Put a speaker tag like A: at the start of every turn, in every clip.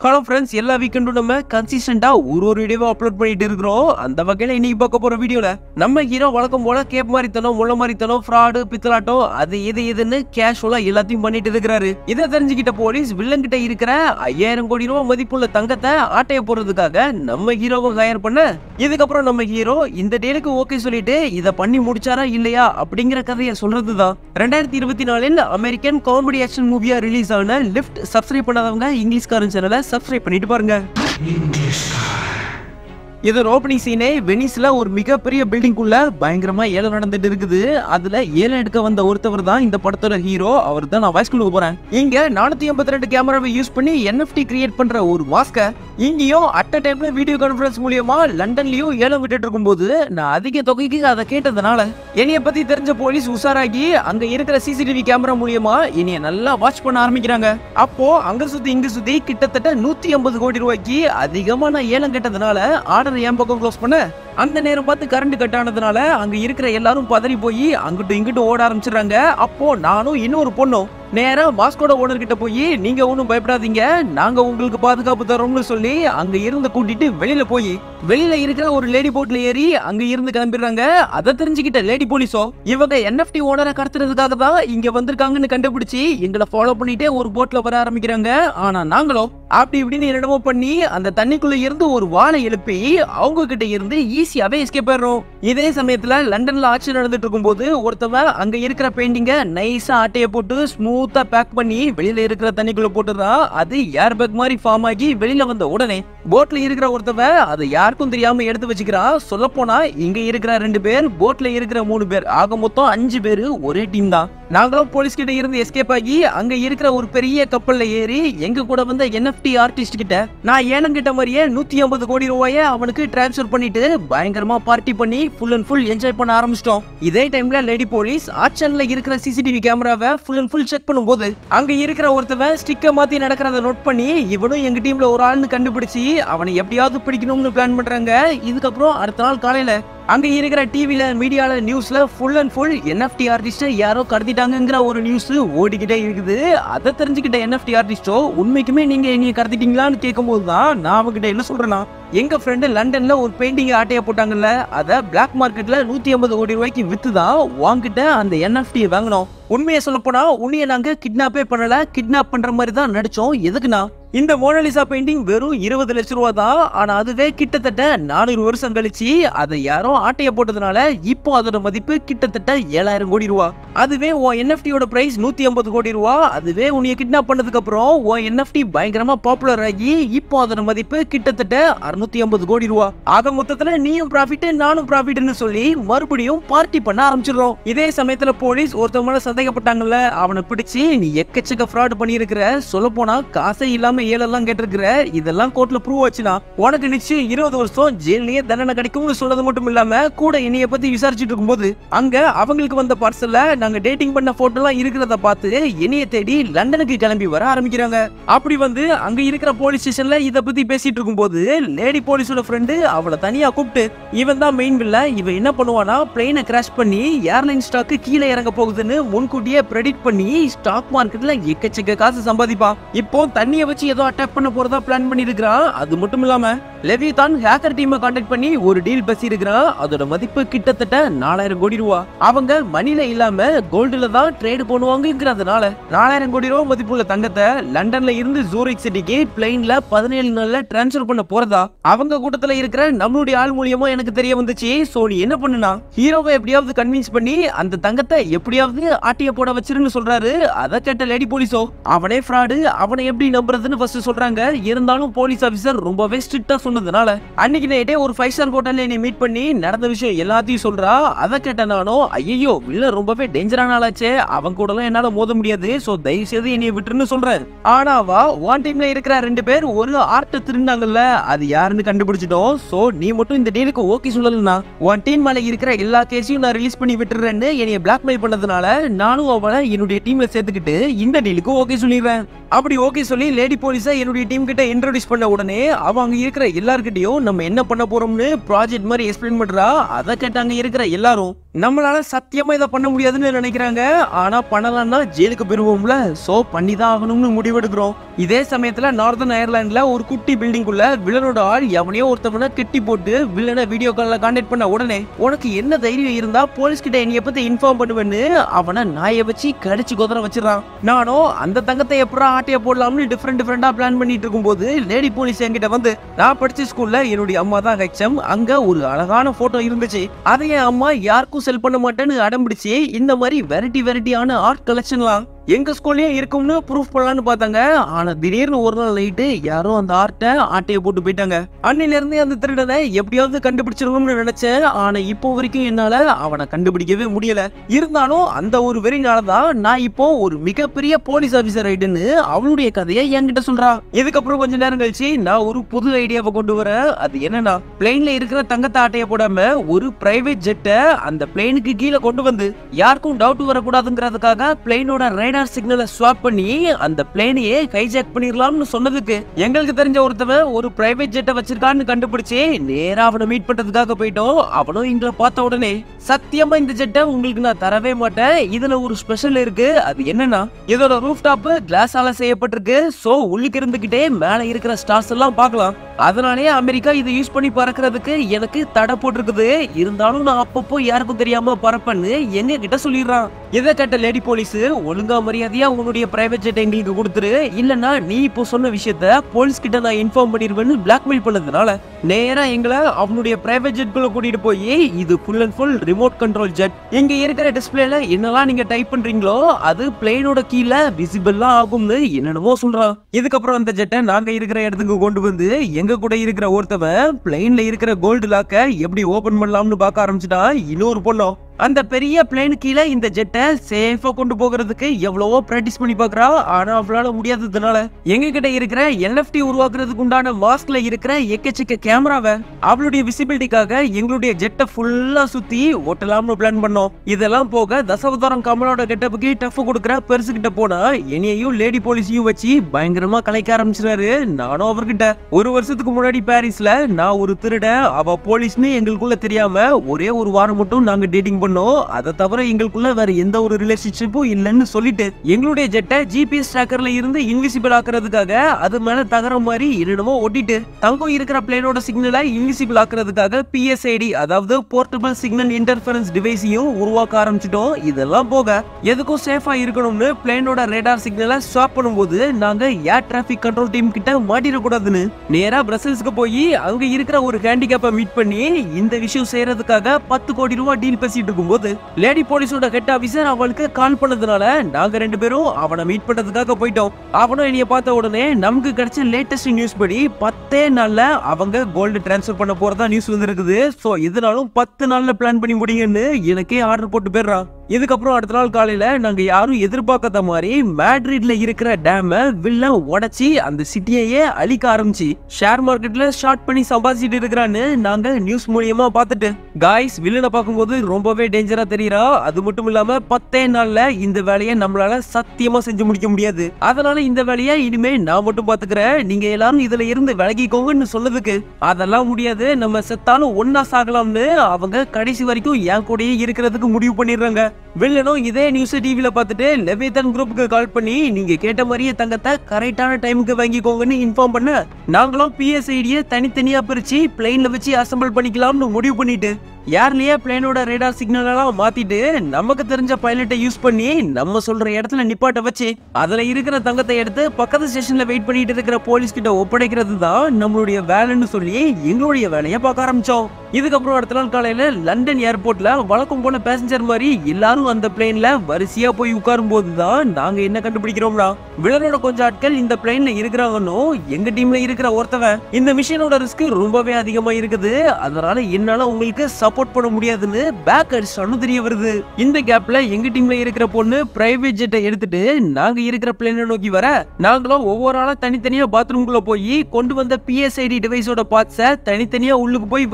A: hello friends எல்லா வீக்கெண்டும் நம்ம கன்சிஸ்டண்டா ஒரு ஒரு வீடியோவை அப்லோட் பண்ணிட்டு இருக்கிறோம் அந்த வகையில இன்னைக்கு பார்க்க போற வீடியோல நம்ம ஹீரோ வழக்கம் போல கேப் மாதிரி தனம் முள்ள மாதிரி தனம் ஃப்ராடு பித்தலாட்டம் அது இது இதுன்னு கேஷுவலா எல்லாத்தையும் பண்ணிட்டு இருக்கிறாரு இதை தெரிஞ்சுக்கிட்ட போலீஸ் வில்லன் கிட்ட இருக்கிற ஐயாயிரம் கோடி ரூபாய் மதிப்புள்ள தங்கத்தை ஆட்டைய போறதுக்காக நம்ம ஹீரோவை ஹயர் பண்ண இதுக்கப்புறம் நம்ம ஹீரோ இந்த டேலுக்கு ஓகே சொல்லிட்டு இதை பண்ணி முடிச்சாரா இல்லையா அப்படிங்கிற கதையை சொல்றதுதான் ரெண்டாயிரத்தி இருபத்தி நாலில் அமெரிக்கன் காமெடி ஆக்ஷன் மூவியா ரிலீஸ் ஆன லிஃப்ட் சப்ஸ்கிரைப் பண்ணாதவங்க இங்கிலீஷ்காரன் சேனலை சப்ஸ்கிரைப் பண்ணிட்டு பாருங்க இதோட ஓப்பனிங் சீனே வெனிஸ்ல ஒரு மிகப்பெரிய பில்டிங் குள்ள பயங்கரமா ஏலம் நடந்துட்டு இருக்குது அதுல ஏலம் எடுக்க வந்த ஒருத்தவர் தான் இந்த படத்தோட ஹீரோ அவர் தான் நான் வாய்ஸ் கொடுக்க போறேன் இங்க நானூத்தி எண்பத்தி ரெண்டு கேமராவை யூஸ் பண்ணி என்எஃப்டி கிரியேட் பண்ற ஒரு மாஸ்க இங்கேயும் அட் அ டைம்ல வீடியோ கான்ஃபரன்ஸ் மூலியமா லண்டன்லயும் ஏலம் விட்டுட்டு இருக்கும்போது நான் அதிக தொகைக்கு அதை கேட்டதுனால என்னைய பத்தி தெரிஞ்ச போலீஸ் உஷாராகி அங்க இருக்கிற சிசிடிவி கேமரா மூலியமா என்னைய நல்லா வாட்ச் பண்ண ஆரம்பிக்கிறாங்க அப்போ அங்க சுத்தி இங்க சுத்தி கிட்டத்தட்ட நூத்தி ஐம்பது கோடி ரூபாய்க்கு அதிகமா நான் ஏலம் கேட்டதுனால ஆர்டர் என் பக்கம் க்ளோஸ் பண்ண அந்த நேரம் பார்த்து கரண்ட் கட் ஆனதுனால அங்க இருக்கிற எல்லாரும் பதறி போய் அங்கிட்டும் இங்கிட்டும் ஓட ஆரம்பிச்சிடுறாங்க அப்போ நானும் இன்னொரு பொண்ணும் நேரா மாஸ்கோட ஓனர் கிட்ட போய் நீங்க ஒன்றும் பயப்படாதீங்க நாங்க உங்களுக்கு பாதுகாப்பு தரோம்னு சொல்லி அங்க இருந்து கூட்டிட்டு வெளியில போய் வெளியில இருக்கிற ஒரு லேடி போட்ல ஏறி அங்க இருந்து கிளம்பிடுறாங்க அதை தெரிஞ்சுக்கிட்ட லேடி போலீஸோ இவங்க என்எஃப்டி ஓனரை கடத்துறதுக்காக தான் இங்க வந்திருக்காங்கன்னு கண்டுபிடிச்சு எங்களை ஃபாலோ பண்ணிட்டே ஒரு போட்ல வர ஆரம்பிக்கிறாங்க ஆனா நாங்களும் அப்படி இப்படின்னு என்னென்னமோ பண்ணி அந்த தண்ணிக்குள்ள இருந்து ஒரு வாழை எழுப்பி அவங்க கிட்ட இருந்து ஈஸியாவே எஸ்கேப் ஆயிடுறோம் இதே சமயத்துல லண்டன்ல ஆட்சி நடந்துட்டு இருக்கும்போது ஒருத்தவன் அங்க இருக்கிற பெயிண்டிங்க நைஸா ஆட்டைய போட்டு ஸ்மூத்தா பேக் பண்ணி வெளியில இருக்கிற தண்ணிக்குள்ள போட்டுறான் அது ஏர் பேக் மாதிரி ஃபார்ம் ஆகி வெளியில வந்த உடனே போட்ல இருக்கிற ஒருத்தவன் அதை யாருக்கும் தெரியாம எடுத்து வச்சுக்கிறான் சொல்ல போனா இங்க இருக்கிற ரெண்டு பேர் போட்ல இருக்கிற மூணு பேர் ஆக மொத்தம் அஞ்சு பேரு ஒரே டீம் தான் நாங்களும் போலீஸ் கிட்ட இருந்து எஸ்கேப் ஆகி அங்க இருக்கிற ஒரு பெரிய கப்பல்ல ஏறி எங்க கூட வந்த என்எஃப்டி ஆர்டிஸ்ட் கிட்ட நான் ஏனம் கிட்ட மாதிரியே நூத்தி ஐம்பது கோடி ரூபாய அவனுக்கு டிரான்ஸ்ஃபர் பண்ணிட்டு பயங்கரமா பார்ட்டி பண்ணி ஃபுல் அண்ட் ஃபுல் என்ஜாய் பண்ண ஆரம்பிச்சிட்டோம் இதே டைம்ல லேடி போலீஸ் ஆக்ஷன்ல இருக்கிற சிசிடிவி கேமராவை ஃபுல் அண்ட் ஃபுல் செக் பண்ணும்போது அங்க இருக்கிற ஒருத்தவன் ஸ்டிக்கை மாத்தி நடக்கிறத நோட் பண்ணி இவனும் எங்க டீம்ல ஒரு ஆள்னு கண்டுபிடிச்சு அவனை எப்படியாவது பிடிக்கணும்னு பிளான் பண்றாங்க இதுக்கப்புறம் அடுத்த நாள் காலையில அங்க இருக்கிற டிவில மீடியால நியூஸ்ல ஃபுல் அண்ட் ஃபுல் என்எஃப்டி ஆர்டிஸ்ட யாரோ கடத்திட்டாங்கங்கிற ஒரு நியூஸ் ஓடிக்கிட்டே இருக்குது அதை தெரிஞ்சுக்கிட்ட என்எஃப்டி ஆர்டிஸ்டோ உண்மைக்குமே நீங்க என்னைய கடத்திட்டீங்களான்னு கேட்கும்போது தான் நான் அவங்ககிட்ட என்ன சொல்றேன்னா எங்க ஃப்ரெண்டு லண்டன்ல ஒரு பெயிண்டிங் ஆட்டைய போட்டாங்கல்ல அதை பிளாக் மார்க்கெட்ல நூத்தி ஐம்பது கோடி ரூபாய்க்கு வித்து தான் வாங்கிட்ட அந்த என்எஃப்டி வாங்கினோம் உண்மையை சொல்ல போனா உன்னைய நாங்க கிட்னாப்பே பண்ணல கிட்னாப் பண்ற மாதிரி தான் நடிச்சோம் எதுக்குன்னா இந்த மோனலிசா பெயிண்டிங் வெறும் இருபது லட்சம் ரூபா தான் ஆனா அதுவே கிட்டத்தட்ட நானூறு வருஷம் கழிச்சு அதை யாரோ ஆட்டைய போட்டதுனால இப்போ அதோட மதிப்பு கிட்டத்தட்ட ஏழாயிரம் கோடி ரூபா அதுவே உன் என்எஃப்டியோட பிரைஸ் நூத்தி ஐம்பது கோடி ரூபா அதுவே உன்னைய கிட்னாப் பண்ணதுக்கு அப்புறம் உன் என்எஃப்டி பயங்கரமா பாப்புலர் ஆகி இப்போ அதோட மதிப்பு கிட்டத்தட்ட அறுநூத்தி ஐம்பது கோடி ரூபா ஆக மொத்தத்துல நீயும் ப்ராஃபிட் நானும் ப்ராஃபிட்னு சொல்லி மறுபடியும் பார்ட்டி பண்ண ஆரம்பிச்சிடுறோம் இதே சமயத்துல போலீஸ் ஒருத்தவங்க மேல சந்தேகப்பட்டாங்கல்ல அவனை பிடிச்சு நீ எக்கச்சக்க ஃப்ராட் பண்ணியிருக்கிற சொல்ல போனா காசே இல்லாம ஏழெல்லாம் கேட்டிருக்கிற இதெல்லாம் கோர்ட்ல ப்ரூவ் ஆச்சுன்னா உனக்கு நிச்சயம் இருபது வருஷம் ஜெயிலே தண்டனை கிடைக்கும்னு சொல்றது மட்டும் இல்லாம கூட என்னைய பத்தி விசாரிச்சுட்டு இருக்கும்போது அங்க அவங்களுக்கு வந்த பார்சல்ல நாங்க டேட்டிங் பண்ண போட்டோ எல்லாம் இருக்கிறத பார்த்து என்னைய தேடி லண்டனுக்கு கிளம்பி வர ஆரம்பிக்கிறாங்க அப்படி வந்து அங்க இருக்கிற போலீஸ் ஸ்டேஷன்ல இத பத்தி பேசிட்டு இருக்கும்போது லேடி போலீஸோட ஃப்ரெண்டு அவளை தனியா கூப்பிட்டு இவன் தான் மெயின் வில்ல இவன் என்ன பண்ணுவானா பிளெயினை கிராஷ் பண்ணி ஏர்லைன் ஸ்டாக்கு கீழே இறங்க போகுதுன்னு முன்கூட்டியே ப்ரெடிக்ட் பண்ணி ஸ்டாக் மார்க்கெட்ல எக்கச்சக்க காசு சம்பாதிப்பான் இப்போ தண்ணியை வச்சு ஏதோ அட்டாக் பண்ண போறதா பிளான் பண்ணி இருக்கிறான் அது மட்டும் இல்லாம லெவி தான் ஹேக்கர் டீமை கான்டாக்ட் பண்ணி ஒரு டீல் பேசி இருக்கிறான் அதோட மதிப்பு கிட்டத்தட்ட நாலாயிரம் கோடி ரூபா அவங்க மணில இல்லாம கோல்டுல தான் ட்ரேட் பண்ணுவாங்கிறதுனால நாலாயிரம் கோடி ரூபா மதிப்புள்ள தங்கத்தை லண்டன்ல இருந்து ஜூரிக் சிட்டிக்கு பிளைன்ல பதினேழு நாள்ல டிரான்ஸ்ஃபர் பண்ண போறதா அவங்க கூட்டத்துல இருக்கிற நம்மளுடைய ஆள் மூலியமா எனக்கு தெரிய வந்துச்சு சோ நீ என்ன பண்ணுனா ஹீரோவை எப்படியாவது கன்வின்ஸ் பண்ணி அந்த தங்கத்தை எப்படியாவது ஆட்டிய போட வச்சிருன்னு சொல்றாரு அதை கேட்ட லேடி போலீஸோ அவனே ஃப்ராடு அவனை எப்படி நம்புறதுன்னு ஃபர்ஸ்ட் சொல்றாங்க இருந்தாலும் போலீஸ் ஆபீசர் ரொம்பவே ஸ்ட்ரிக்டா சொன்னதுனால அன்னைக்கு நைட்டே ஒரு ஃபைவ் ஸ்டார் ஹோட்டல்ல என்னை மீட் பண்ணி நடந்த விஷயம் எல்லாத்தையும் சொல்றா அதை கேட்ட நானும் ஐயோ வில்ல ரொம்பவே டேஞ்சரான ஆளாச்சே அவன் கூட எல்லாம் என்னால மோத முடியாது சோ தயவு செய்து என்னைய விட்டுருன்னு சொல்றேன் ஆனா வா ஒன் டீம்ல இருக்கிற ரெண்டு பேர் ஒரு ஆர்ட் திருந்தாங்கல்ல அது யாருன்னு கண்டுபிடிச்சிட்டோம் சோ நீ மட்டும் இந்த டீலுக்கு ஓகே சொல்லலனா ஒன் டீம் மேல இருக்கிற எல்லா கேஸையும் நான் ரிலீஸ் பண்ணி விட்டுறேன்னு என்னைய பிளாக்மெயில் பண்ணதுனால நானும் அவனை என்னுடைய டீம்ல சேர்த்துக்கிட்டு இந்த டீலுக்கு ஓகே சொல்லிடுறேன் அப்படி ஓகே சொல்லி லேடி போலீஸை என்னுடைய டீம் கிட்ட இன்ட்ரோடியூஸ் பண்ண உடனே அவ அங்க இருக்கிற எல்லார்கிட்டயும் நம்ம என்ன பண்ண போறோம்னு ப்ராஜெக்ட் மாதிரி எக்ஸ்பிளைன் பண்றா அதை கேட்டாங்க இருக்கிற எல்லாரும் நம்மளால சத்தியமா இதை பண்ண முடியாதுன்னு நினைக்கிறாங்க ஆனா பண்ணலாம்னா ஜெயிலுக்கு போயிருவோம்ல சோ பண்ணி தான் ஆகணும்னு முடிவெடுக்கிறோம் இதே சமயத்துல நார்தன் அயர்லாந்துல ஒரு குட்டி பில்டிங் குள்ள வில்லனோட ஆள் எவனையோ ஒருத்தவனை கெட்டி போட்டு வில்லனை வீடியோ கால்ல கான்டாக்ட் பண்ண உடனே உனக்கு என்ன தைரியம் இருந்தா போலீஸ் கிட்ட என்னைய பத்தி இன்ஃபார்ம் பண்ணுவேன்னு அவனை நாயை வச்சு கடிச்சு குதிரை வச்சிடறான் நானும் அந்த தங்கத்தை எப்படா ஆட்டைய போடலாம்னு டிஃப்ரெண்ட் டிஃப்ரெண்டா பிளான் பண்ணிட்டு இருக்கும்போது லேடி போலீஸ் என்கிட்ட வந்து நான் படிச்ச ஸ்கூல்ல என்னுடைய அம்மா தான் ஹெச்எம் அங்க ஒரு அழகான போட்டோ இருந்துச்சு அதை என் அம்மா யாருக்கும் செல் பண்ண மாட்டேன்னு அடம்பிடிச்சு இந்த மாதிரி வெரைட்டி வெரைட்டியான ஆர்ட் கலெக்ஷன்லாம் எங்க ஸ்கூல்லயே இருக்கும்னு ப்ரூஃப் பண்ணலாம்னு பார்த்தாங்க ஆனா திடீர்னு ஒரு நாள் நைட்டு யாரோ அந்த ஆர்ட்டை ஆட்டையை போட்டு போயிட்டாங்க அன்னில இருந்து அந்த திருடனை எப்படியாவது கண்டுபிடிச்சிருக்கணும்னு நினைச்சேன் ஆனா இப்போ வரைக்கும் என்னால அவனை கண்டுபிடிக்கவே முடியல இருந்தாலும் அந்த ஒரு வெறினால தான் நான் இப்போ ஒரு மிகப்பெரிய போலீஸ் ஆபீசர் ஆயிட்டுன்னு அவளுடைய கதையை என்கிட்ட சொல்றா இதுக்கப்புறம் கொஞ்ச நேரம் கழிச்சு நான் ஒரு புது ஐடியாவை கொண்டு வரேன் அது என்னன்னா பிளேன்ல இருக்கிற தங்கத்தை ஆட்டையை போடாம ஒரு பிரைவேட் ஜெட்டை அந்த பிளேனுக்கு கீழே கொண்டு வந்து யாருக்கும் டவுட் வரக்கூடாதுங்கிறதுக்காக பிளேனோட ரேடார் சிக்னலை ஸ்வாப் பண்ணி அந்த பிளேனையே ஹைஜாக் பண்ணிடலாம்னு சொன்னதுக்கு எங்களுக்கு தெரிஞ்ச ஒருத்தவன் ஒரு பிரைவேட் ஜெட்டை வச்சிருக்கான்னு கண்டுபிடிச்சு நேரா அவனை மீட் பண்றதுக்காக போயிட்டோம் அவனும் எங்களை பார்த்த உடனே சத்தியமா இந்த ஜெட்டை உங்களுக்கு நான் தரவே மாட்டேன் இதுல ஒரு ஸ்பெஷல் இருக்கு அது என்னன்னா இதோட ரூஃப் டாப் கிளாஸால செய்யப்பட்டிருக்கு சோ உள்ளுக்கு இருந்துகிட்டே மேல இருக்கிற ஸ்டார்ஸ் எல்லாம் பார்க்கலாம் அதனாலே அமெரிக்கா இதை யூஸ் பண்ணி பறக்கிறதுக்கு எனக்கு தடை போட்டிருக்குது இருந்தாலும் நான் அப்பப்போ யாருக்கும் தெரியாம பறப்பேன்னு எங்க கிட்ட சொல்லிடுறான் இதை கேட்ட லேடி போலீஸ் ஒழுங்கா மரியாதையா உன்னுடைய பிரைவேட் ஜெட் எங்களுக்கு கொடுத்துரு இல்லனா நீ இப்போ சொன்ன விஷயத்த போலீஸ் கிட்ட நான் இன்ஃபார்ம் பண்ணிடுவேன்னு பிளாக்மெயில் பண்ணதுனால நேரா எங்களை அவனுடைய பிரைவேட் ஜெட்குள்ள கூட்டிட்டு போய் இது full and full remote control jet இங்க இருக்கிற டிஸ்பிளேல என்னெல்லாம் நீங்க டைப் பண்றீங்களோ அது பிளேனோட கீழே விசிபிளா ஆகும்னு என்னென்னமோ சொல்றான் இதுக்கப்புறம் அந்த ஜெட்டை நாங்க இருக்கிற இடத்துக்கு கொண்டு வந்து எங்க கூட இருக்கிற ஒருத்தவன் பிளேன்ல இருக்கிற கோல்டு லாக்க எப்படி ஓபன் பண்ணலாம்னு பார்க்க ஆரம்பிச்சுட்டான் இன்னொரு பொண்ணும் அந்த பெரிய பிளேன் கீழே இந்த ஜெட்டை சேஃபா கொண்டு போகிறதுக்கு எவ்வளவோ பிராக்டிஸ் பண்ணி பார்க்கறா ஆனா அவளால முடியாததுனால எங்க கிட்ட இருக்கிற எல்எஃப்டி உருவாக்குறதுக்கு உண்டான மாஸ்க்ல இருக்கிற எக்கச்சக்க கேமராவை அவளுடைய விசிபிலிட்டிக்காக எங்களுடைய ஜெட்டை ஃபுல்லா சுத்தி ஓட்டலாம்னு பிளான் பண்ணோம் இதெல்லாம் போக தசவதாரம் கமலோட கெட்டப்புக்கு டஃப் கொடுக்குற பெருசு கிட்ட போனா என்னையும் லேடி போலீஸையும் வச்சு பயங்கரமா கலைக்க ஆரம்பிச்சிட்டாரு நானும் அவர்கிட்ட ஒரு வருஷத்துக்கு முன்னாடி பாரிஸ்ல நான் ஒரு திருட அவ போலீஸ்னு எங்களுக்குள்ள தெரியாம ஒரே ஒரு வாரம் மட்டும் நாங்க டேட்டிங் பண்ணோம் அதை தவிர எங்களுக்குள்ள வேற எந்த ஒரு ரிலேஷன்ஷிப்பும் இல்லைன்னு சொல்லிட்டு எங்களுடைய ஜெட்டை ஜிபிஎஸ் ட்ராக்கர்ல இருந்து இன்விசிபிள் ஆக்குறதுக்காக அது மேல தகர மாதிரி என்னமோ ஒட்டிட்டு தங்கம் இருக்கிற பிளேனோட சிக்னலை இன்விசிபிள் ஆக்குறதுக்காக பிஎஸ்ஐடி அதாவது போர்ட்டபிள் சிக்னல் இன்டர்ஃபரன்ஸ் டிவைஸையும் உருவாக்க ஆரம்பிச்சிட்டோம் இதெல்லாம் போக எதுக்கும் சேஃபா இருக்கணும்னு பிளேனோட ரேடார் சிக்னலை ஸ்வாப் பண்ணும்போது நாங்க ஏர் டிராபிக் கண்ட்ரோல் டீம் கிட்ட மாட்டிடக்கூடாதுன்னு நேரா பிரசல்ஸ்க்கு போய் அங்க இருக்கிற ஒரு ஹேண்டிகேப்பை மீட் பண்ணி இந்த விஷயம் செய்யறதுக்காக பத்து கோடி ரூபாய் டீல் பேசிட்டு இருக்கும்போது லேடி போலீஸோட ஹெட் ஆபீசர் அவளுக்கு கால் பண்ணதுனால நாங்க ரெண்டு பேரும் அவனை மீட் பண்றதுக்காக போயிட்டோம் அவனும் என்னைய பார்த்த உடனே நமக்கு கிடைச்ச லேட்டஸ்ட் நியூஸ் படி பத்தே நாள்ல அவங்க கோல்டு டிரான்ஸ்ஃபர் பண்ண போறதா நியூஸ் வந்திருக்குது சோ இதனாலும் பத்து நாள்ல பிளான் பண்ணி முடியுங்கன்னு எனக்கே ஆர்டர் போட்டு போயிடுறான் இதுக்கப்புறம் அடுத்த நாள் காலையில நாங்க யாரும் எதிர்பார்க்காத மாதிரி மேட்ரிட்ல இருக்கிற டேம வில்லன் உடைச்சி அந்த சிட்டியையே அழிக்க ஆரம்பிச்சு ஷேர் மார்க்கெட்ல ஷார்ட் பண்ணி சம்பாதிச்சிட்டு இருக்கிறான்னு நாங்க நியூஸ் மூலியமா பார்த்துட்டு காய்ஸ் வில்லனை பார்க்கும்போது ரொம்பவே டேஞ்சரா தெரியறா அது மட்டும் இல்லாம பத்தே நாள்ல இந்த வேலையை நம்மளால சத்தியமா செஞ்சு முடிக்க முடியாது அதனால இந்த வேலையை இனிமே நான் மட்டும் பாத்துக்கிறேன் நீங்க எல்லாரும் இதுல இருந்து விலகிக்கோங்கன்னு சொன்னதுக்கு அதெல்லாம் முடியாது நம்ம செத்தாலும் ஒன்னா சாகலாம்னு அவங்க கடைசி வரைக்கும் என் கூடயே இருக்கிறதுக்கு முடிவு பண்ணிடுறாங்க வில்லனும் இதே நியூஸ் டிவில பார்த்துட்டு லெவேதன் குரூப்புக்கு கால் பண்ணி நீங்க கேட்ட மாதிரியே தங்கத்தை கரெக்டான டைமுக்கு வாங்கிக்கோங்கன்னு இன்ஃபார்ம் பண்ண நாங்களும் பிஎஸ்ஐடியை தனித்தனியா பிரிச்சு பிளெயின்ல வச்சு அசம்பிள் பண்ணிக்கலாம்னு முடிவு பண்ணிட்டு ஏர்லயே பிளேனோட ரேடார் சிக்னல் எல்லாம் மாத்திட்டு நமக்கு தெரிஞ்ச பைலட்டை யூஸ் பண்ணி நம்ம சொல்ற இடத்துல நிப்பாட்ட வச்சு அதுல இருக்கிற தங்கத்தை எடுத்து பக்கத்து ஸ்டேஷன்ல வெயிட் பண்ணிட்டு இருக்கிற போலீஸ் கிட்ட ஒப்படைக்கிறது தான் நம்மளுடைய வேலைன்னு சொல்லி எங்களுடைய வேலையை பார்க்க ஆரம்பிச்சோம் இதுக்கப்புறம் அடுத்த நாள் காலையில லண்டன் ஏர்போர்ட்ல வழக்கம் போல பேசஞ்சர் மாதிரி எல்லாரும் அந்த பிளேன்ல வரிசையா போய் உட்காரும் போதுதான் நாங்க என்ன கண்டுபிடிக்கிறோம்னா வில்லனோட கொஞ்சம் ஆட்கள் இந்த பிளேன்ல இருக்கிறாங்கன்னு எங்க டீம்ல இருக்கிற ஒருத்தவன் இந்த மிஷினோட ரிஸ்க் ரொம்பவே அதிகமா இருக்குது அதனால என்னால உங்களுக்கு சப்போர்ட் பண்ண முடியாதுன்னு பேக் அடிச்சானு தெரிய வருது இந்த கேப்ல எங்க டீம்ல இருக்கிற பொண்ணு பிரைவேட் ஜெட்டை எடுத்துட்டு நாங்க இருக்கிற பிளேனை நோக்கி வர நாங்களும் ஒவ்வொரு ஆளா தனித்தனியா பாத்ரூம்குள்ள போய் கொண்டு வந்த பிஎஸ்ஐடி டிவைஸோட பார்ட்ஸை தனித்தனியா உள்ளுக்கு போய் வச்சுட்டு வந்த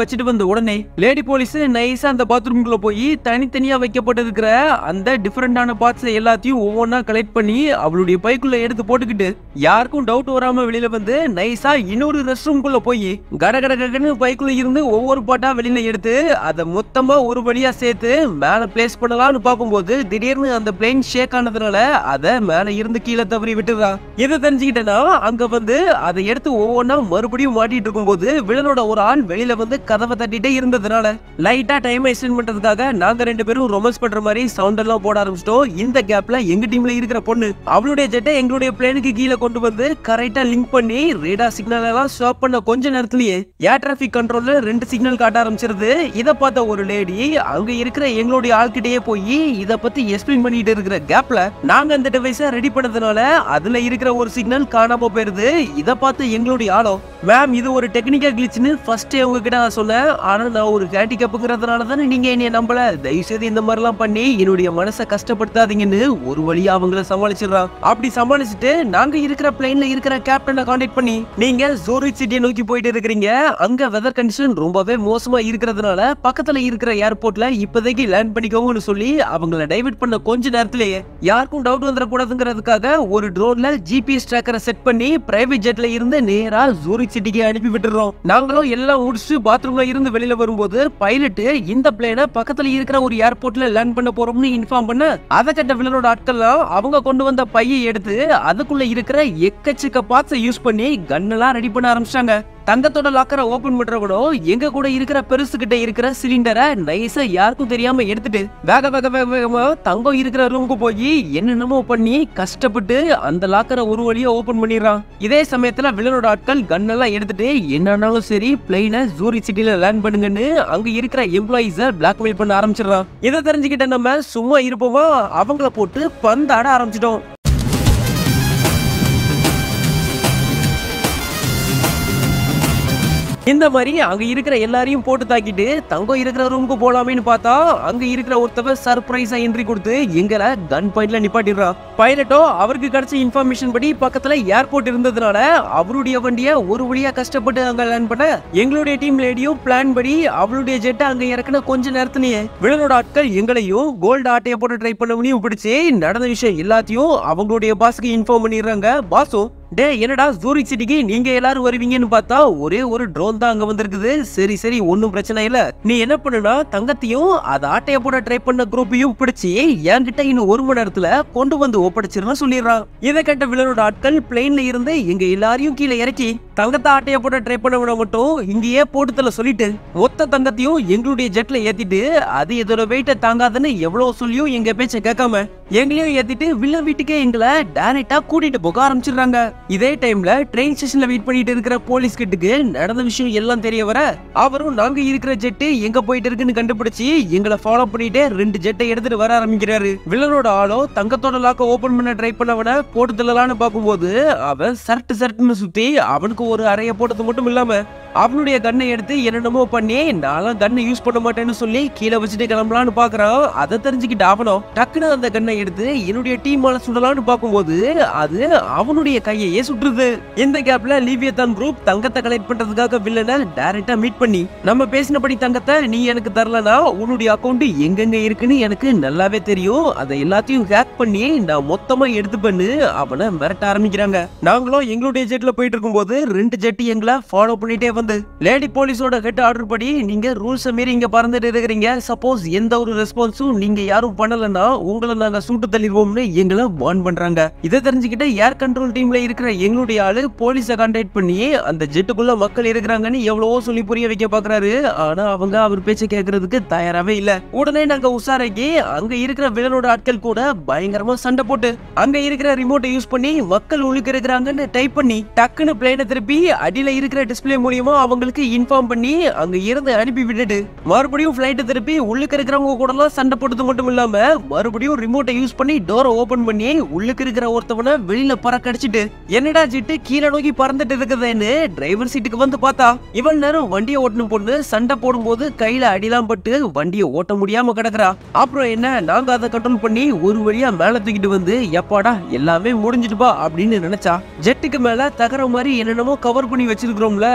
A: உடனே லேடி போலீஸ் நைஸா அந்த பாத்ரூம்குள்ள போய் தனித்தனியா வைக்கப்பட்டிருக்கிற அந்த டிஃபரெண்டான பார்ட்ஸ் எல்லாத்தையும் ஒவ்வொன்றா கலெக்ட் பண்ணி அவளுடைய பைக்குள்ள எடுத்து போட்டுக்கிட்டு யாருக்கும் டவுட் வராம வெளியில வந்து நைஸா இன்னொரு ரெஸ்ட் ரூம்குள்ள போய் கட கட கடன்னு பைக்குள்ள இருந்து ஒவ்வொரு பாட்டா வெளியில எடுத்து அதை மொத்தமா ஒரு வழியா சேர்த்து மேல பிளேஸ் பண்ணலாம்னு பார்க்கும்போது திடீர்னு அந்த பிளேன் ஷேக் ஆனதுனால அதை மேல இருந்து கீழே தவறி விட்டுறான் இதை தெரிஞ்சுக்கிட்டேன்னா அங்க வந்து அதை எடுத்து ஒவ்வொன்றா மறுபடியும் மாட்டிட்டு இருக்கும்போது வில்லனோட ஒரு ஆள் வெளியில வந்து கதவை தட்டிட்டே இருந்ததுனால லைட்டா டைம் எக்ஸ்டெண்ட் பண்றதுக்காக நாங்க ரெண்டு பேரும் ரொமான்ஸ் பண்ற மாதிரி சவுண்ட் எல்லாம் போட ஆரம்பிச்சிட்டோம் இந்த கேப்ல எங்க டீம்ல இருக்கிற பொண்ணு அவளுடைய ஜெட்டை எங்களுடைய பிளேனுக்கு கீழே கொண்டு வந்து கரெக்டா லிங்க் பண்ணி ரேடா சிக்னல் எல்லாம் ஸ்டாப் பண்ண கொஞ்ச நேரத்திலேயே ஏர் டிராபிக் கண்ட்ரோல்ல ரெண்டு சிக்னல் காட்ட ஆரம்பிச்சிருது இத பார்த்த ஒரு லேடி அங்க இருக்கிற எங்களுடைய ஆள்கிட்டயே போய் இத பத்தி எக்ஸ்பிளைன் பண்ணிட்டு இருக்கிற கேப்ல நாங்க அந்த டிவைஸ ரெடி பண்ணதுனால அதுல இருக்கிற ஒரு சிக்னல் காணாம போயிருது இத பார்த்து எங்களுடைய ஆளோ மேம் இது ஒரு டெக்னிக்கல் கிளிச்னு ஃபர்ஸ்ட் உங்ககிட்ட நான் சொன்னேன் ஆனா நான் ஒரு ஹேண்டிகேப்புங்கிறதுனால தானே நீங்க என்னைய நம்பல தயவு செய்து இந்த மாதிரிலாம் பண்ணி என்னுடைய மனசை கஷ்டப்படுத்தாதீங்கன்னு ஒரு வழியா அவங்கள சமாளிச்சிடுறான் அப்படி சமாளிச்சுட்டு நாங்க இருக்கிற பிளைன்ல இருக்கிற கேப்டனை காண்டாக்ட் பண்ணி நீங்க ஜோரிக் சிட்டியை நோக்கி போயிட்டு இருக்கிறீங்க அங்க வெதர் கண்டிஷன் ரொம்பவே மோசமா இருக்கிறதுனால பக்கத்துல இருக்கிற ஏர்போர்ட்ல இப்போதைக்கு லேண்ட் பண்ணிக்கோங்கன்னு சொல்லி அவங்கள டைவர்ட் பண்ண கொஞ்ச நேரத்திலேயே யாருக்கும் டவுட் வந்துடக்கூடாதுங்கிறதுக்காக ஒரு ட்ரோன்ல ஜிபிஎஸ் ட்ராக்கரை செட் பண்ணி பிரைவேட் ஜெட்ல இருந்து நேரா ஜூரிக் சிட்டிக்கு அனுப்பி விட்டுறோம் நாங்களும் எல்லாம் முடிச்சுட்டு பாத்ரூம்ல இருந்து வெளியில வரும்போது பைலட் இந்த பிளேனை பக்கத்துல இருக்கிற ஒரு ஏர்போர்ட்ல லேண்ட் பண்ண போறோம்னு இன்ஃபார்ம் பண்ண அதை கட்ட வில்லனோட ஆட்கள்லாம் அவங்க கொண்டு வந்த பையை எடுத்து அதுக்குள்ள இருக்கிற எக்கச்சக்க பார்ட்ஸை யூஸ் பண்ணி கன்னெல்லாம் ரெடி பண்ண ஆரம்பிச்சிட்டாங்க தங்கத்தோட லாக்கரை ஓபன் பண்றவனும் எங்க கூட இருக்கிற பெருசு கிட்ட இருக்கிற சிலிண்டரை நைஸா யாருக்கும் தெரியாம எடுத்துட்டு வேக வேக வேக வேகமா தங்கம் இருக்கிற ரூமுக்கு போய் என்னென்னமோ பண்ணி கஷ்டப்பட்டு அந்த லாக்கரை ஒரு வழியா ஓபன் பண்ணிடுறான் இதே சமயத்துல வில்லனோட ஆட்கள் கன்னெல்லாம் எடுத்துட்டு என்னன்னாலும் சரி பிளைனை ஜூரி சிட்டில லேண்ட் பண்ணுங்கன்னு அங்க இருக்கிற எம்ப்ளாயிஸ பிளாக்மெயில் பண்ண ஆரம்பிச்சிடுறான் இதை தெரிஞ்சுக்கிட்ட நம்ம சும்மா இருப்போமா அவங்கள போட்டு பந்தாட ஆரம்பிச்சிட்டோம் இந்த மாதிரி அங்க இருக்கிற எல்லாரையும் போட்டு தாக்கிட்டு தங்கம் இருக்கிற ரூமுக்கு போலாமேன்னு பார்த்தா அங்க இருக்கிற ஒருத்தவர் சர்ப்ரைஸா என்ட்ரி கொடுத்து எங்களை கன் பாயிண்ட்ல நிப்பாட்டிடுறான் பைலட்டோ அவருக்கு கிடைச்ச இன்ஃபர்மேஷன் படி பக்கத்துல ஏர்போர்ட் இருந்ததுனால அவருடைய வண்டியை ஒரு வழியா கஷ்டப்பட்டு அங்க லேண்ட் பண்ண எங்களுடைய டீம் லேடியும் பிளான் படி அவளுடைய ஜெட்டை அங்க இறக்குன கொஞ்ச நேரத்திலேயே விழனோட ஆட்கள் எங்களையும் கோல்டு ஆட்டைய போட்டு ட்ரை பண்ணவனையும் பிடிச்சி நடந்த விஷயம் எல்லாத்தையும் அவங்களுடைய பாஸுக்கு இன்ஃபார்ம் பண்ணிடுறாங்க பாஸும் டே என்னடா ஜூரிக் சிட்டிக்கு நீங்க எல்லாரும் வருவீங்கன்னு பார்த்தா ஒரே ஒரு ட்ரோன் தான் அங்க வந்திருக்குது சரி சரி ஒன்றும் பிரச்சனை இல்ல நீ என்ன பண்ணுனா தங்கத்தையும் அது ஆட்டைய போட ட்ரை பண்ண குரூப்பையும் பிடிச்சி என்கிட்ட இன்னும் ஒரு மணி நேரத்துல கொண்டு வந்து ஒப்படைச்சிருன்னு சொல்லிடுறான் இதை கேட்ட வில்லனோட ஆட்கள் பிளெயின்ல இருந்து எங்க எல்லாரையும் கீழே இறக்கி தங்கத்தை ஆட்டைய போட ட்ரை பண்ணவன மட்டும் இங்கேயே போட்டுத்தல சொல்லிட்டு மொத்த தங்கத்தையும் எங்களுடைய ஜெட்ல ஏத்திட்டு அது இதோட வெயிட்ட தாங்காதுன்னு எவ்வளவு சொல்லியும் எங்க பேச்ச கேட்காம எங்களையும் ஏத்திட்டு வில்ல வீட்டுக்கே எங்களை டைரக்டா கூட்டிட்டு போக ஆரம்பிச்சிடுறாங்க இதே டைம்ல ட்ரெயின் ஸ்டேஷன்ல வெயிட் பண்ணிட்டு இருக்கிற போலீஸ் கிட்டுக்கு நடந்த விஷயம் எல்லாம் தெரிய வர அவரும் நாங்க இருக்கிற ஜெட்டு எங்க போயிட்டு இருக்குன்னு கண்டுபிடிச்சு எங்களை ஃபாலோ பண்ணிட்டே ரெண்டு ஜெட்டை எடுத்துட்டு வர ஆரம்பிக்கிறாரு வில்லனோட ஆளோ தங்கத்தோட லாக்க ஓபன் பண்ண ட்ரை பண்ணவன போட்டு தள்ளலான்னு பார்க்கும்போது அவன் சர்ட் சர்ட்னு சுத்தி அவனுக்கு ஒரு அறைய போட்டது மட்டும் இல்லாம அவனுடைய கண்ணை எடுத்து என்னென்னமோ பண்ணி நான்லாம் கண்ணை யூஸ் பண்ண மாட்டேன்னு சொல்லி கீழே வச்சுட்டு கிளம்பலான்னு பாக்குறான் அதை தெரிஞ்சுக்கிட்டு அவனும் டக்குன்னு அந்த கண்ணை எடுத்து என்னுடைய டீம் மேல சுடலான்னு பார்க்கும்போது அது அவனுடைய கையையே சுற்றுது இந்த கேப்ல லீவியத்தான் குரூப் தங்கத்தை கலெக்ட் பண்றதுக்காக வில்லனை டைரக்டா மீட் பண்ணி நம்ம பேசினபடி தங்கத்தை நீ எனக்கு தரலனா உன்னுடைய அக்கௌண்ட் எங்கெங்க இருக்குன்னு எனக்கு நல்லாவே தெரியும் அதை எல்லாத்தையும் ஹேக் பண்ணி நான் மொத்தமா எடுத்து பண்ணு அவனை மிரட்ட ஆரம்பிக்கிறாங்க நாங்களும் எங்களுடைய ஜெட்ல போயிட்டு இருக்கும்போது ரெண்டு ஜெட் எங்களை ஃபாலோ பண்ணிட்டே வந்து லேடி போலீஸோட ஹெட் ஆர்டர் படி நீங்க ரூல்ஸ் மீறி இங்க பறந்துட்டு இருக்கிறீங்க சப்போஸ் எந்த ஒரு ரெஸ்பான்ஸும் நீங்க யாரும் பண்ணலன்னா உங்களை நாங்க சூட்டு தள்ளிடுவோம்னு எங்களை வார்ன் பண்றாங்க இதை தெரிஞ்சுக்கிட்டு ஏர் கண்ட்ரோல் டீம்ல இருக்கிற எங்களுடைய ஆளு போலீஸை கான்டாக்ட் பண்ணி அந்த ஜெட்டுக்குள்ள மக்கள் இருக்கிறாங்கன்னு எவ்வளவோ சொல்லி புரிய வைக்க பாக்குறாரு ஆனா அவங்க அவர் பேச்ச கேட்கறதுக்கு தயாராவே இல்ல உடனே நாங்க உஷாராக்கி அங்க இருக்கிற வில்லனோட ஆட்கள் கூட பயங்கரமா சண்டை போட்டு அங்க இருக்கிற ரிமோட்டை யூஸ் பண்ணி மக்கள் உள்ளுக்கு இருக்கிறாங்கன்னு டைப் பண்ணி டக்குன்னு பிளேனை திருப்பி அடியில இருக்கிற டிஸ்ப்ளே மூலியமா அவங்களுக்கு இன்ஃபார்ம் பண்ணி அங்க இருந்து அனுப்பி விட்டுட்டு மறுபடியும் ஃபிளைட்டை திருப்பி உள்ளுக்கு இருக்கிறவங்க கூட எல்லாம் சண்டை போட்டது மட்டும் இல்லாம மறுபடியும் ரிமோட்டை யூஸ் பண்ணி டோரை ஓபன் பண்ணி உள்ளுக்கு இருக்கிற ஒருத்தவனை வெளியில பறக்க அடிச்சிட்டு என்னடா ஜிட்டு கீழே நோக்கி பறந்துட்டு இருக்குதுன்னு டிரைவர் சீட்டுக்கு வந்து பார்த்தா இவள் நேரம் வண்டியை ஓட்டணும் பொண்ணு சண்டை போடும்போது கையில அடிலாம் பட்டு வண்டியை ஓட்ட முடியாம கிடக்குறா அப்புறம் என்ன நாங்க அதை கண்ட்ரோல் பண்ணி ஒரு வழியா மேல தூக்கிட்டு வந்து எப்பாடா எல்லாமே முடிஞ்சிட்டுப்பா அப்படின்னு நினைச்சா ஜெட்டுக்கு மேல தகர மாதிரி என்னென்னமோ கவர் பண்ணி வச்சிருக்கிறோம்ல அது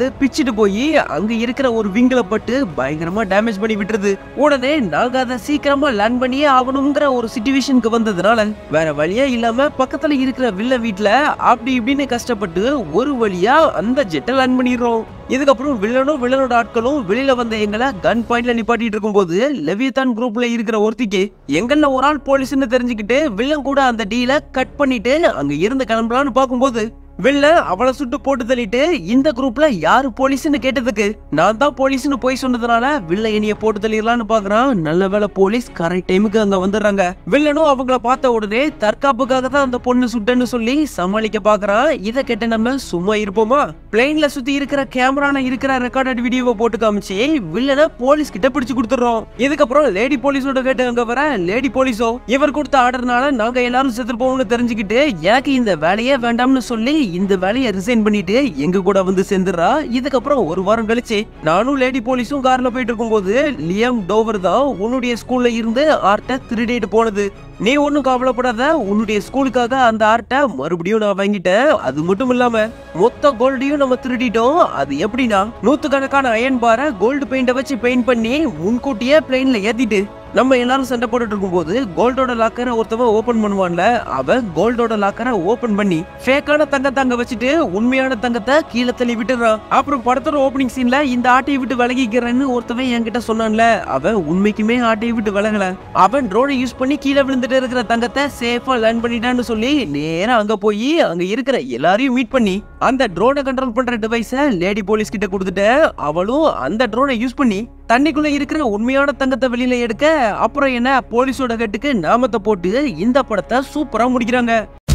A: பிச்சுட்டு போய் அங்க இருக்கிற ஒரு விங்கில பட்டு பயங்கரமா டேமேஜ் பண்ணி விட்டுருது உடனே நாங்க அதை சீக்கிரமா லேண்ட் பண்ணியே ஆகணுங்கிற ஒரு சுச்சுவேஷனுக்கு வந்ததுனால வேற வழியே இல்லாம பக்கத்துல இருக்கிற வில்ல வீட்ல அப்படி இப்படின்னு கஷ்டப்பட்டு ஒரு வழியா அந்த ஜெட்டை லேண்ட் பண்ணிடுறோம் இதுக்கப்புறம் வில்லனும் வில்லனோட ஆட்களும் வெளியில வந்த எங்களை கன் பாயிண்ட்ல நிப்பாட்டிட்டு இருக்கும்போது லெவியத்தான் குரூப்ல இருக்கிற ஒருத்திக்கு எங்கள்ல ஒரு ஆள் போலீஸ்னு தெரிஞ்சுக்கிட்டு வில்லன் கூட அந்த டீலை கட் பண்ணிட்டு அங்க இருந்து கிளம்பலான்னு பார்க்கும்போது வெளில அவளை சுட்டு போட்டு தள்ளிட்டு இந்த குரூப்ல யாரு போலீஸ்னு கேட்டதுக்கு நான் தான் போலீஸ்னு போய் சொன்னதுனால வில்ல என்னைய போட்டு தள்ளிடலான்னு பாக்குறான் நல்ல வேளை போலீஸ் கரெக்ட் டைமுக்கு அங்க வந்துடுறாங்க வில்லனும் அவங்கள பார்த்த உடனே தற்காப்புக்காக தான் அந்த பொண்ணு சுட்டன்னு சொல்லி சமாளிக்க பாக்குறான் இதை கேட்ட நம்ம சும்மா இருப்போமா பிளெயின்ல சுத்தி இருக்கிற கேமரால இருக்கிற ரெக்கார்டட் வீடியோவை போட்டு காமிச்சு வில்லனை போலீஸ் கிட்ட பிடிச்சு கொடுத்துறோம் இதுக்கப்புறம் லேடி போலீஸோட கேட்டு அங்க வர லேடி போலீஸோ இவர் கொடுத்த ஆர்டர்னால நாங்க எல்லாரும் செத்து போவோம்னு தெரிஞ்சுக்கிட்டு எனக்கு இந்த வேலையே வேண்டாம்னு சொல்லி இந்த வேலையை ரிசைன் பண்ணிட்டு எங்க கூட வந்து சேர்ந்துடுறா இதுக்கப்புறம் ஒரு வாரம் கழிச்சு நானும் லேடி போலீஸும் கார்ல போயிட்டு இருக்கும்போது லியம் டோவர் தான் உன்னுடைய ஸ்கூல்ல இருந்து ஆர்ட்டை திருடிட்டு போனது நீ ஒன்றும் கவலைப்படாத உன்னுடைய ஸ்கூலுக்காக அந்த ஆர்ட்டை மறுபடியும் நான் வாங்கிட்டேன் அது மட்டும் இல்லாம மொத்த கோல்டையும் நம்ம திருடிட்டோம் அது எப்படின்னா நூத்துக்கணக்கான அயன் பாரை கோல்டு பெயிண்ட வச்சு பெயிண்ட் பண்ணி முன்கூட்டியே பிளெயின்ல ஏத்திட்டு நம்ம எல்லாரும் சண்டை போட்டுட்டு இருக்கும்போது கோல்டோட லாக்கரை ஒருத்தவன் ஓபன் பண்ணுவான்ல அவன் கோல்டோட லாக்கரை ஓபன் பண்ணி ஃபேக்கான தங்கத்தை அங்க வச்சுட்டு உண்மையான தங்கத்தை கீழே தள்ளி விட்டுறான் அப்புறம் படத்தோட ஓப்பனிங் சீன்ல இந்த ஆட்டையை விட்டு விலகிக்கிறேன்னு ஒருத்தவன் என்கிட்ட சொன்னான்ல அவன் உண்மைக்குமே ஆட்டையை விட்டு விலகல அவன் ட்ரோனை யூஸ் பண்ணி கீழே விழுந்துட்டு இருக்கிற தங்கத்தை சேஃபா லேர்ன் பண்ணிட்டான்னு சொல்லி நேரா அங்க போய் அங்க இருக்கிற எல்லாரையும் மீட் பண்ணி அந்த ட்ரோனை கண்ட்ரோல் பண்ற டிவைஸை லேடி போலீஸ் கிட்ட கொடுத்துட்டு அவளும் அந்த ட்ரோனை யூஸ் பண்ணி தண்ணிக்குள்ள இருக்கிற உண்மையான தங்கத்தை வெளியில எடுக்க அப்புறம் என்ன போலீஸோட கட்டுக்கு நாமத்தை போட்டு இந்த படத்தை சூப்பரா முடிக்கிறாங்க